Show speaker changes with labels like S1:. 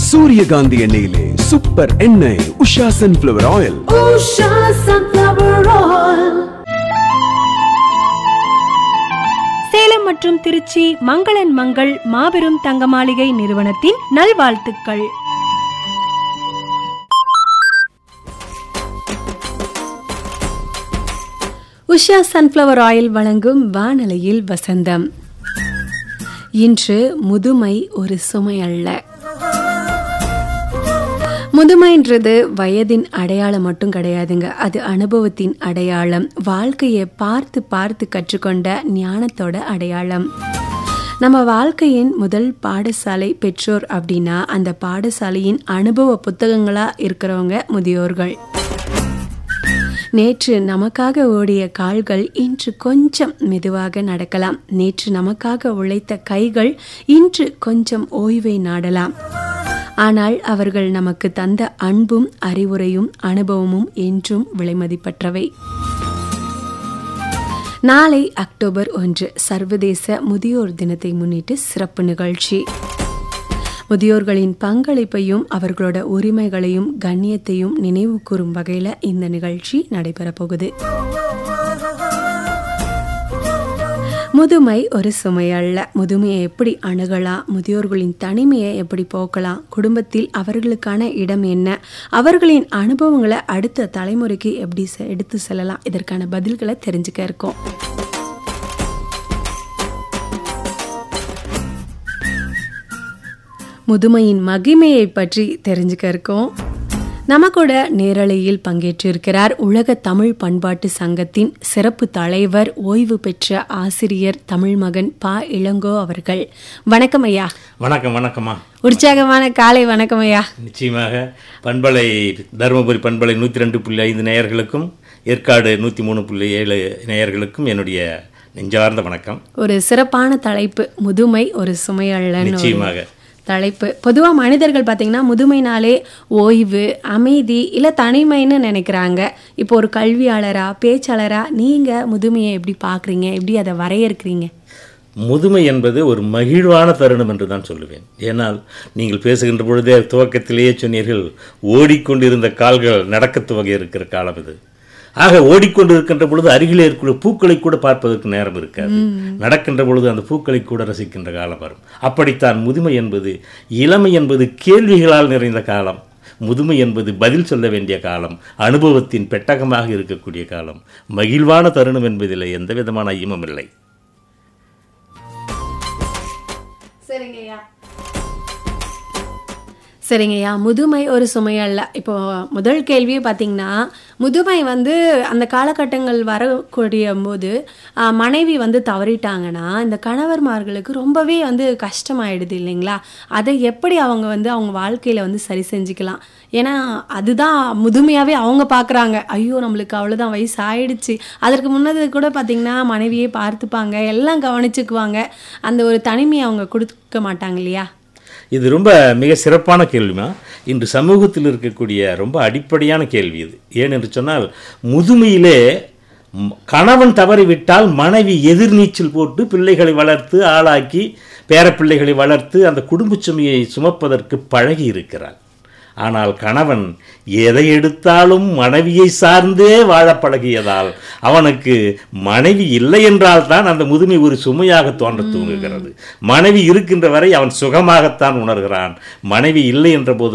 S1: சூரியகாந்தி எண்ணெயிலே சூப்பர் எண்ணெய் Usha sunflower oil
S2: Usha Sunflower Oil.
S3: Salem மற்றும் திருச்சி மங்களன் மங்கள் மாபெரும் தங்க மாளிகை நிறுவனத்தின் நல்வாழ்த்துக்கள் உஷா சன்ஃப்ளவர் ஆயில் வழங்கும் வானலையில் வசந்தம் இன்று முதுமை ஒரு சுமை அல்ல முதுமைன்றது வயதின் அடையாளம் மட்டும் கிடையாதுங்க அது அனுபவத்தின் அடையாளம் வாழ்க்கையை பார்த்து பார்த்து கற்றுக்கொண்ட ஞானத்தோட அடையாளம் நம்ம வாழ்க்கையின் முதல் பாடசாலை பெற்றோர் அப்படின்னா அந்த பாடசாலையின் அனுபவ புத்தகங்களா இருக்கிறவங்க முதியோர்கள் நேற்று நமக்காக ஓடிய கால்கள் இன்று கொஞ்சம் மெதுவாக நடக்கலாம் நேற்று நமக்காக உழைத்த கைகள் இன்று கொஞ்சம் ஓய்வை நாடலாம் ஆனால் அவர்கள் நமக்கு தந்த அன்பும் அறிவுரையும் அனுபவமும் என்றும் விலைமதிப்பற்றவை நாளை அக்டோபர் ஒன்று சர்வதேச முதியோர் தினத்தை முன்னிட்டு சிறப்பு நிகழ்ச்சி முதியோர்களின் பங்களிப்பையும் அவர்களோட உரிமைகளையும் கண்ணியத்தையும் நினைவு கூறும் வகையில் இந்த நிகழ்ச்சி நடைபெறப் போகுது முதுமை ஒரு சுமை அல்ல முதுமையை எப்படி அணுகலாம் முதியோர்களின் தனிமையை எப்படி போக்கலாம் குடும்பத்தில் அவர்களுக்கான இடம் என்ன அவர்களின் அனுபவங்களை அடுத்த தலைமுறைக்கு எப்படி செ- எடுத்து செல்லலாம் இதற்கான பதில்களை தெரிஞ்சுக்க இருக்கோம் முதுமையின் மகிமையை பற்றி தெரிஞ்சுக்க இருக்கோம் நம்ம கூட நேரலையில் பங்கேற்றிருக்கிறார் உலக தமிழ் பண்பாட்டு சங்கத்தின் சிறப்பு தலைவர் ஓய்வு பெற்ற ஆசிரியர் தமிழ் மகன் பா இளங்கோ அவர்கள் வணக்கம் ஐயா
S4: வணக்கம் வணக்கம்மா
S3: உற்சாகமான காலை வணக்கம் ஐயா
S4: நிச்சயமாக பண்பலை தருமபுரி பண்பலை நூற்றி ரெண்டு புள்ளி ஐந்து நேயர்களுக்கும் ஏற்காடு நூற்றி மூணு புள்ளி ஏழு நேயர்களுக்கும் என்னுடைய நெஞ்சார்ந்த வணக்கம்
S3: ஒரு சிறப்பான தலைப்பு முதுமை ஒரு சுமையல்லன்னு ஒரு
S4: நிச்சயமாக
S3: தலைப்பு பொதுவாக மனிதர்கள் பார்த்தீங்கன்னா முதுமைனாலே ஓய்வு அமைதி இல்லை தனிமைன்னு நினைக்கிறாங்க இப்போ ஒரு கல்வியாளரா பேச்சாளரா நீங்கள் முதுமையை எப்படி பார்க்குறீங்க எப்படி அதை வரையறுக்கிறீங்க
S4: முதுமை என்பது ஒரு மகிழ்வான தருணம் என்று தான் சொல்லுவேன் ஏனால் நீங்கள் பேசுகின்ற பொழுதே துவக்கத்திலேயே சொன்னீர்கள் ஓடிக்கொண்டிருந்த கால்கள் நடக்க துவங்க இருக்கிற காலம் இது ஆக ஓடிக்கொண்டிருக்கின்ற பொழுது அருகிலே இருக்கிற பூக்களை கூட பார்ப்பதற்கு நேரம் இருக்காது நடக்கின்ற பொழுது அந்த பூக்களை கூட ரசிக்கின்ற காலம் வரும் அப்படித்தான் முதுமை என்பது இளமை என்பது கேள்விகளால் நிறைந்த காலம் முதுமை என்பது பதில் சொல்ல வேண்டிய காலம் அனுபவத்தின் பெட்டகமாக இருக்கக்கூடிய காலம் மகிழ்வான தருணம் என்பதில் எந்த விதமான ஐயமும் இல்லை
S3: சரிங்கய்யா சரிங்கய்யா முதுமை ஒரு சுமை அல்ல இப்போ முதல் கேள்வியே பார்த்தீங்கன்னா முதுமை வந்து அந்த காலகட்டங்கள் வரக்கூடிய போது ஆ, மனைவி வந்து தவறிட்டாங்கன்னா இந்த கணவர்மார்களுக்கு ரொம்பவே வந்து கஷ்டமாயிடுது இல்லைங்களா அதை எப்படி அவங்க வந்து அவங்க வாழ்க்கையில் வந்து சரி செஞ்சுக்கலாம் ஏன்னா அதுதான் முதுமையாகவே அவங்க பார்க்குறாங்க ஐயோ நம்மளுக்கு அவ்வளோதான் வயசு ஆயிடுச்சு அதற்கு முன்னது கூட பார்த்தீங்கன்னா மனைவியே பார்த்துப்பாங்க எல்லாம் கவனிச்சுக்குவாங்க அந்த ஒரு தனிமையை அவங்க கொடுக்க மாட்டாங்க இல்லையா
S4: இது ரொம்ப மிக சிறப்பான கேள்விமா இன்று சமூகத்தில் இருக்கக்கூடிய ரொம்ப அடிப்படையான கேள்வி இது ஏனென்று சொன்னால் முதுமையிலே ம், கணவன் தவறிவிட்டால் மனைவி எதிர்நீச்சல் போட்டு பிள்ளைகளை வளர்த்து ஆளாக்கி பேரப்பிள்ளைகளை வளர்த்து அந்த குடும்பச் சுமையை சுமப்பதற்கு பழகி இருக்கிறார் ஆனால் கணவன் எதை எடுத்தாலும் மனைவியை சார்ந்தே வாழ பழகியதால் அவனுக்கு மனைவி இல்லை என்றால் தான் அந்த முதுமை ஒரு சுமையாக தோன்ற தூங்குகிறது மனைவி இருக்கின்ற வரை அவன் சுகமாகத்தான் உணர்கிறான் மனைவி இல்லை என்ற போது